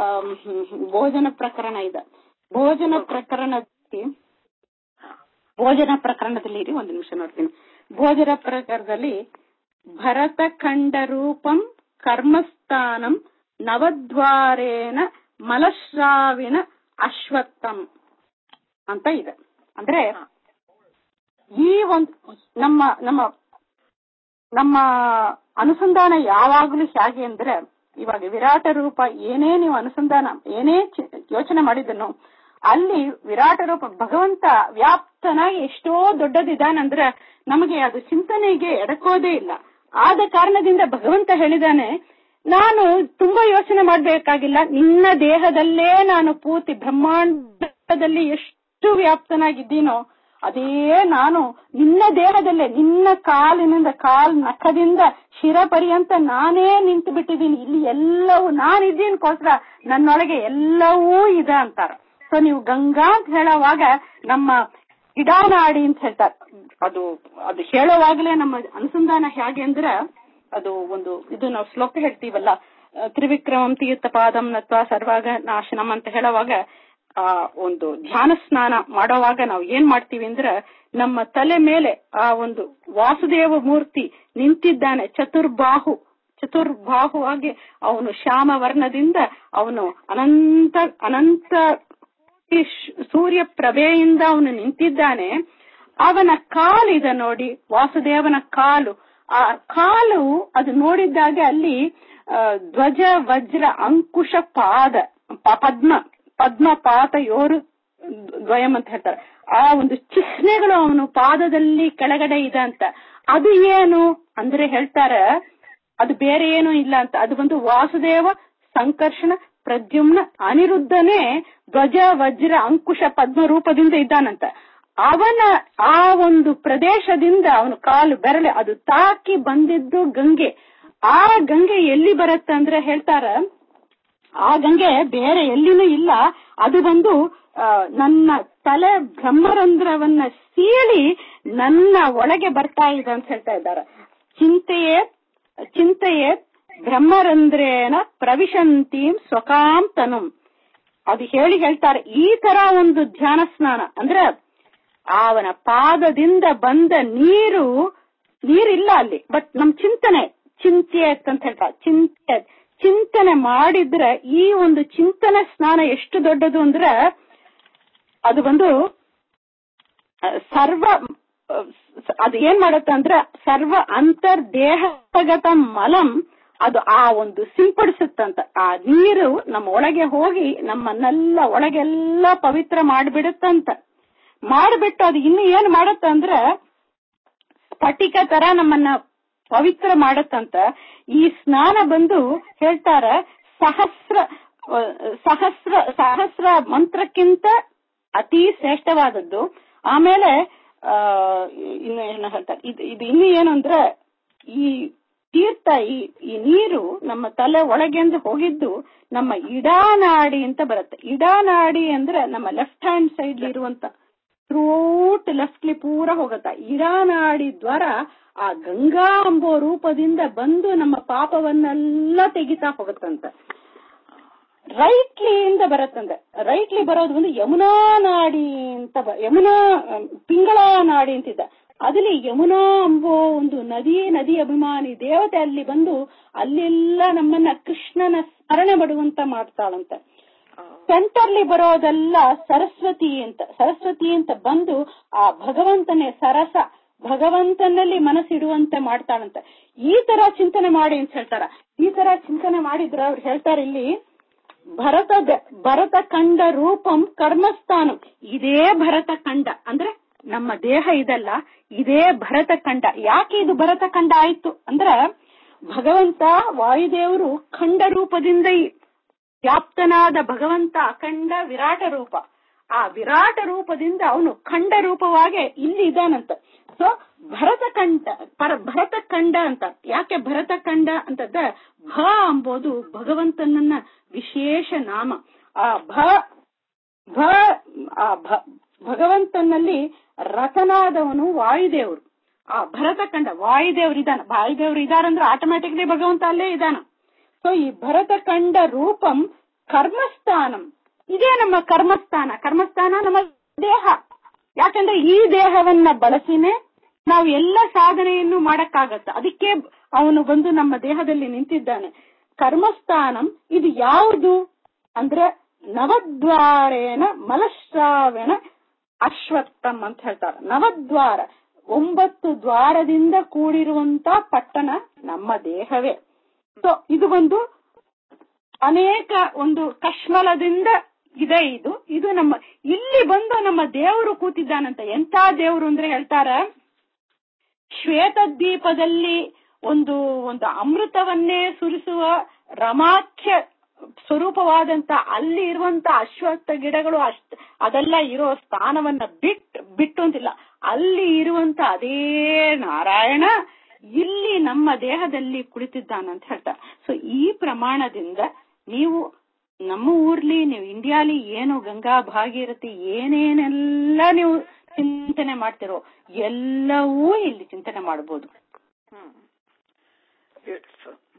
am, ಭೋಜನ ಪ್ರಕರಣ ಇದೆ ಭೋಜನ ಪ್ರಕರಣದಲ್ಲಿ ಭೋಜನ ಪ್ರಕರಣದಲ್ಲಿ ಇರಿ ಒಂದು ನಿಮಿಷ ನೋಡ್ತೀನಿ ಭೋಜನ ಪ್ರಕರಣದಲ್ಲಿ ಭರತ ಖಂಡ ರೂಪಂ ಕರ್ಮಸ್ಥಾನಂ ನವದ್ವಾರೇನ ಮಲಶ್ರಾವಿನ ಅಶ್ವತ್ಥಂ ಅಂತ ಇದೆ ಅಂದ್ರೆ ಈ ಒಂದು ನಮ್ಮ ನಮ್ಮ ನಮ್ಮ ಅನುಸಂಧಾನ ಯಾವಾಗ್ಲೂ ಹೇಗೆ ಅಂದ್ರೆ ಇವಾಗ ವಿರಾಟ ರೂಪ ಏನೇ ನೀವು ಅನುಸಂಧಾನ ಏನೇ ಚಿ- ಯೋಚನೆ ಮಾಡಿದನು ಅಲ್ಲಿ ವಿರಾಟ ರೂಪ ಭಗವಂತ ವ್ಯಾಪ್ತನಾಗಿ ಎಷ್ಟೋ ದೊಡ್ಡದಿದಾನಂದ್ರೆ ನಮಗೆ ಅದು ಚಿಂತನೆಗೆ ಎಡಕೋದೇ ಇಲ್ಲ ಆದ ಕಾರಣದಿಂದ ಭಗವಂತ ಹೇಳಿದಾನೆ ನಾನು ತುಂಬಾ ಯೋಚನೆ ಮಾಡ್ಬೇಕಾಗಿಲ್ಲ ನಿನ್ನ ದೇಹದಲ್ಲೇ ನಾನು ಪೂರ್ತಿ ಬ್ರಹ್ಮಾಂಡದಲ್ಲಿ ಎಷ್ಟು ವ್ಯಾಪ್ತನಾಗಿದ್ದೀನೋ ಅದೇ ನಾನು ನಿನ್ನ ದೇಹದಲ್ಲೇ ನಿನ್ನ ಕಾಲಿನಿಂದ ಕಾಲ್ ನಖದಿಂದ ಶಿರ ಪರ್ಯಂತ ನಾನೇ ನಿಂತು ಬಿಟ್ಟಿದ್ದೀನಿ ಇಲ್ಲಿ ಎಲ್ಲವೂ ನಾನಿದ್ದೀನ್ಕೋಸ್ಕರ ನನ್ನೊಳಗೆ ಎಲ್ಲವೂ ಇದೆ ಅಂತಾರ ಸೊ ನೀವು ಗಂಗಾ ಅಂತ ಹೇಳೋವಾಗ ನಮ್ಮ ಇಡಾನಾಡಿ ಅಂತ ಹೇಳ್ತಾರೆ ಅದು ಅದು ಹೇಳೋವಾಗಲೇ ನಮ್ಮ ಅನುಸಂಧಾನ ಹೇಗೆ ಅಂದ್ರೆ ಅದು ಒಂದು ಇದು ನಾವು ಶ್ಲೋಕ ಹೇಳ್ತೀವಲ್ಲ ಆ, ತ್ರಿವಿಕ್ರಮಂ ತೀರ್ಥ ಪಾದಂ ನತ್ವ ಸರ್ವಾಗ ನಾಶನಂ ಅಂತ ಹೇಳುವಾಗ ಆ ಒಂದು ಧ್ಯಾನ ಸ್ನಾನ ಮಾಡೋವಾಗ ನಾವು ಏನ್ ಮಾಡ್ತೀವಿ ಅಂದ್ರೆ ನಮ್ಮ ತಲೆ ಮೇಲೆ ಆ ಒಂದು ವಾಸುದೇವ ಮೂರ್ತಿ ನಿಂತಿದ್ದಾನೆ ಚತುರ್ಬಾಹು ಚತುರ್ಬಾಹುವಾಗಿ ಅವನು ಶ್ಯಾಮ ವರ್ಣದಿಂದ ಅವನು ಅನಂತ ಅನಂತ ಕೋಟಿ ಶ್- ಸೂರ್ಯ ಪ್ರಭೆಯಿಂದ ಅವನು ನಿಂತಿದ್ದಾನೆ ಅವನ ಕಾಲಿದೆ ನೋಡಿ ವಾಸುದೇವನ ಕಾಲು ಆ ಕಾಲು ಅದು ನೋಡಿದ್ದಾಗ ಅಲ್ಲಿ ಆ, ಧ್ವಜ ವಜ್ರ ಅಂಕುಶ ಪಾದ ಪ- ಪದ್ಮ ಪದ್ಮ ಪಾತ ಯೋರು ದ್ವಯಂ ಅಂತ ಹೇಳ್ತಾರೆ ಆ ಒಂದು ಚಿಹ್ನೆಗಳು ಅವನು ಪಾದದಲ್ಲಿ ಕೆಳಗಡೆ ಇದೆ ಅಂತ ಅದು ಏನು ಅಂದ್ರೆ ಹೇಳ್ತಾರೆ ಅದು ಬೇರೆ ಏನೂ ಇಲ್ಲ ಅಂತ ಅದು ಒಂದು ವಾಸುದೇವ ಸಂಕರ್ಷಣ ಪ್ರದ್ಯುಮ್ನ ಅನಿರುದ್ಧನೇ ಧ್ವಜ ವಜ್ರ ಅಂಕುಶ ಪದ್ಮ ರೂಪದಿಂದ ಇದ್ದಾನಂತ ಅವನ ಆ ಒಂದು ಪ್ರದೇಶದಿಂದ ಅವನು ಕಾಲು ಬೆರಳೆ ಅದು ತಾಕಿ ಬಂದಿದ್ದು ಗಂಗೆ ಆ ಗಂಗೆ ಎಲ್ಲಿ ಬರುತ್ತೆ ಅಂದ್ರೆ ಹೇಳ್ತಾರ ಆ ಗಂಗೆ ಬೇರೆ ಎಲ್ಲಿನೂ ಇಲ್ಲ ಅದು ಬಂದು ಆ, ನನ್ನ ತಲೆ ಬ್ರಹ್ಮರಂಧ್ರವನ್ನ ಸೀಳಿ ನನ್ನ ಒಳಗೆ ಬರ್ತಾ ಇದೆ ಅಂತ ಹೇಳ್ತಾ ಇದ್ದಾರೆ ಚಿಂತೆಯೇ ಚಿಂತೆಯೇ ಬ್ರಹ್ಮರಂಧ್ರೇನ ಪ್ರವಿಶಂತೀಂ ಸ್ವಕಾಂ ತನುಂ ಅದು ಹೇಳಿ ಹೇಳ್ತಾರೆ ಈ ತರ ಒಂದು ಧ್ಯಾನ ಸ್ನಾನ ಅಂದ್ರೆ ಅವನ ಪಾದದಿಂದ ಬಂದ ನೀರು ನೀರಿಲ್ಲ ಅಲ್ಲಿ ಬಟ್ ನಮ್ ಚಿಂತನೆ ಚಿಂತೆ ಅಂತ ಹೇಳ್ತಾರೆ ಚಿಂತೆ ಚಿಂತನೆ ಮಾಡಿದ್ರೆ ಈ ಒಂದು ಚಿಂತನೆ ಸ್ನಾನ ಎಷ್ಟು ದೊಡ್ಡದು ಅಂದ್ರೆ ಅದು ಒಂದು ಆ, ಸರ್ವ ಆ, ಅದು ಏನ್ ಮಾಡತ್ತೆ ಅಂದ್ರೆ ಸರ್ವ ಅಂತರ್ದೇಹಗತ ಮಲಂ ಅದು ಆ ಒಂದು ಸಿಂಪಡಿಸುತ್ತಂತ ಆ ನೀರು ನಮ್ಮ ಒಳಗೆ ಹೋಗಿ ನಮ್ಮನ್ನೆಲ್ಲ ಒಳಗೆಲ್ಲ ಪವಿತ್ರ ಮಾಡಿಬಿಡುತ್ತಂತ ಮಾಡಿಬಿಟ್ಟು ಅದು ಇನ್ನು ಏನ್ ಮಾಡತ್ತ ಅಂದ್ರೆ ಸ್ಫಟಿಕ ತರ ನಮ್ಮನ್ನ ಪವಿತ್ರ ಮಾಡತ್ತಂತ ಈ ಸ್ನಾನ ಬಂದು ಹೇಳ್ತಾರ ಸಹಸ್ರ ಆ, ಸಹಸ್ರ ಸಹಸ್ರ ಮಂತ್ರಕ್ಕಿಂತ ಅತಿ ಶ್ರೇಷ್ಠವಾದದ್ದು ಆಮೇಲೆ ಆ ಇನ್ನು ಏನು ಹೇಳ್ತಾರೆ ಇದು ಇದು ಇನ್ನು ಏನು ಅಂದ್ರೆ ಈ ತೀರ್ಥ ಈ ಈ ನೀರು ನಮ್ಮ ತಲೆ ಒಳಗೆಂದು ಹೋಗಿದ್ದು ನಮ್ಮ ಇಡಾನಾಡಿ ಅಂತ ಬರುತ್ತೆ ಇಡಾನಾಡಿ ಅಂದ್ರೆ ನಮ್ಮ ಲೆಫ್ಟ್ ಹ್ಯಾಂಡ್ ಸೈಡ್ ಇರುವಂತ ಥ್ರೂಟ್ ಲೆಫ್ಟ್ಲಿ ಪೂರ ಹೋಗತ್ತ ಇಡಾನಾಡಿ ದ್ವಾರ ಆ ಗಂಗಾ ಎಂಬೋ ರೂಪದಿಂದ ಬಂದು ನಮ್ಮ ಪಾಪವನ್ನೆಲ್ಲ ತೆಗಿತಾ ಹೋಗುತ್ತಂತ ರೈಟ್ಲಿ ಇಂದ ಬರತ್ತಂದ್ರೆ ರೈಟ್ಲಿ ಬರೋದು ಒಂದು ಯಮುನಾ ನಾಡಿ ಅಂತ ಬ- ಯಮುನಾ ಅಮ್, ಪಿಂಗಳಾ ನಾಡಿ ಅಂತಿದ್ದ ಅದಲ್ಲಿ ಯಮುನಾ ಎಂಬೋ ಒಂದು ನದಿ ನದಿ ಅಭಿಮಾನಿ ದೇವತೆ ಅಲ್ಲಿ ಬಂದು ಅಲ್ಲೆಲ್ಲ ನಮ್ಮನ್ನ ಕೃಷ್ಣನ ಸ್ಮರಣೆ ಪಡುವಂತ ಮಾಡ್ತಾಳಂತೆ ಸೆಂಟರ್ಲಿ ಬರೋದೆಲ್ಲ ಸರಸ್ವತಿ ಅಂತ ಸರಸ್ವತಿ ಅಂತ ಬಂದು ಆ ಭಗವಂತನೇ ಸರಸ ಭಗವಂತನಲ್ಲಿ ಮನಸ್ಸಿಡುವಂತೆ ಮಾಡ್ತಾಳಂತ ಈ ತರ ಚಿಂತನೆ ಮಾಡಿ ಅಂತ ಹೇಳ್ತಾರ ಈ ತರ ಚಿಂತನೆ ಮಾಡಿದ್ರ ಅವ್ರು ಹೇಳ್ತಾರೆ ಇಲ್ಲಿ ಭರತ ಭರತ ಕಂಡ ರೂಪಂ ಕರ್ಮಸ್ಥಾನಂ ಇದೇ ಭರತ ಕಂಡ ಅಂದ್ರೆ ನಮ್ಮ ದೇಹ ಇದಲ್ಲ ಇದೇ ಭರತ ಕಂಡ ಯಾಕೆ ಇದು ಭರತ ಕಂಡ ಆಯ್ತು ಅಂದ್ರ ಭಗವಂತ ವಾಯುದೇವರು ಖಂಡ ರೂಪದಿಂದ ಈ ವ್ಯಾಪ್ತನಾದ ಭಗವಂತ ಅಖಂಡ ವಿರಾಟ ರೂಪ ಆ ವಿರಾಟ ರೂಪದಿಂದ ಅವನು ಖಂಡ ರೂಪವಾಗಿ ಇಲ್ಲಿ ಇದಾನಂತ ಸೊ ಭರತ ಕಂಡ ಪರ ಭರತ ಕಂಡ ಅಂತ ಯಾಕೆ ಭರತ ಕಂಡ ಅಂತಂದ ಭ ಎಂಬುದು ಭಗವಂತನನ್ನ ವಿಶೇಷ ನಾಮ ಆ ಭ ಭ ಆ ಭ- ಭಗವಂತನಲ್ಲಿ ರಥನಾದವನು ವಾಯುದೇವರು ಆ ಭರತ ಕಂಡ ವಾಯುದೇವರು ಇದಾನ ವಾಯುದೇವರು ಇದಾರಂದ್ರೆ ಆಟೋಮ್ಯಾಟಿಕ್ಲಿ ಭಗವಂತ ಅಲ್ಲೇ ಇದಾನ ಸೊ ಈ ಭರತ ಕಂಡ ರೂಪಂ ಕರ್ಮಸ್ಥಾನಂ ಇದೇ ನಮ್ಮ ಕರ್ಮಸ್ಥಾನ ಕರ್ಮಸ್ಥಾನ ನಮ್ಮ ದೇಹ ಯಾಕಂದ್ರೆ ಈ ದೇಹವನ್ನ ಬಳಸಿನೇ ನಾವು ಎಲ್ಲ ಸಾಧನೆಯನ್ನು ಮಾಡಕ್ಕಾಗತ್ತ ಅದಕ್ಕೆ ಅವನು ಬಂದು ನಮ್ಮ ದೇಹದಲ್ಲಿ ನಿಂತಿದ್ದಾನೆ ಕರ್ಮಸ್ಥಾನಂ ಇದು ಯಾವುದು ಅಂದ್ರೆ ನವದ್ವಾರೇನ ಮಲಶ್ರಾವಣ ಅಶ್ವತ್ಥಂ ಅಂತ ಹೇಳ್ತಾರೆ ನವದ್ವಾರ ಒಂಬತ್ತು ದ್ವಾರದಿಂದ ಕೂಡಿರುವಂತ ಪಟ್ಟಣ ನಮ್ಮ ದೇಹವೇ ಸೊ ಇದು ಒಂದು ಅನೇಕ ಒಂದು ಕಶ್ಮಲದಿಂದ ಇದೆ ಇದು ಇದು ನಮ್ಮ ಇಲ್ಲಿ ಬಂದು ನಮ್ಮ ದೇವರು ಕೂತಿದ್ದಾನಂತ ಎಂತ ದೇವರು ಅಂದ್ರೆ ಹೇಳ್ತಾರ ಶ್ವೇತದ್ವೀಪದಲ್ಲಿ ಒಂದು ಒಂದು ಅಮೃತವನ್ನೇ ಸುರಿಸುವ ರಮಾಖ್ಯ ಸ್ವರೂಪವಾದಂತ ಅಲ್ಲಿ ಇರುವಂತ ಅಶ್ವತ್ಥ ಗಿಡಗಳು ಅಷ್ಟ ಅದೆಲ್ಲ ಇರೋ ಸ್ಥಾನವನ್ನ ಬಿಟ್ ಬಿಟ್ಟು ಅಂತಿಲ್ಲ ಅಲ್ಲಿ ಇರುವಂತ ಅದೇ ನಾರಾಯಣ ಇಲ್ಲಿ ನಮ್ಮ ದೇಹದಲ್ಲಿ ಕುಳಿತಿದ್ದಾನಂತ ಹೇಳ್ತಾರೆ ಸೊ ಈ ಪ್ರಮಾಣದಿಂದ ನೀವು ನಮ್ಮ ಊರ್ಲಿ ನೀವು ಇಂಡಿಯಾಲಿ ಏನು ಗಂಗಾ ಭಾಗೀರಥಿ ಏನೇನೆಲ್ಲ ನೀವು ಚಿಂತನೆ ಮಾಡ್ತಿರೋ ಎಲ್ಲವೂ ಇಲ್ಲಿ ಚಿಂತನೆ ಮಾಡಬಹುದು ಬ್ಯೂಟಿಫುಲ್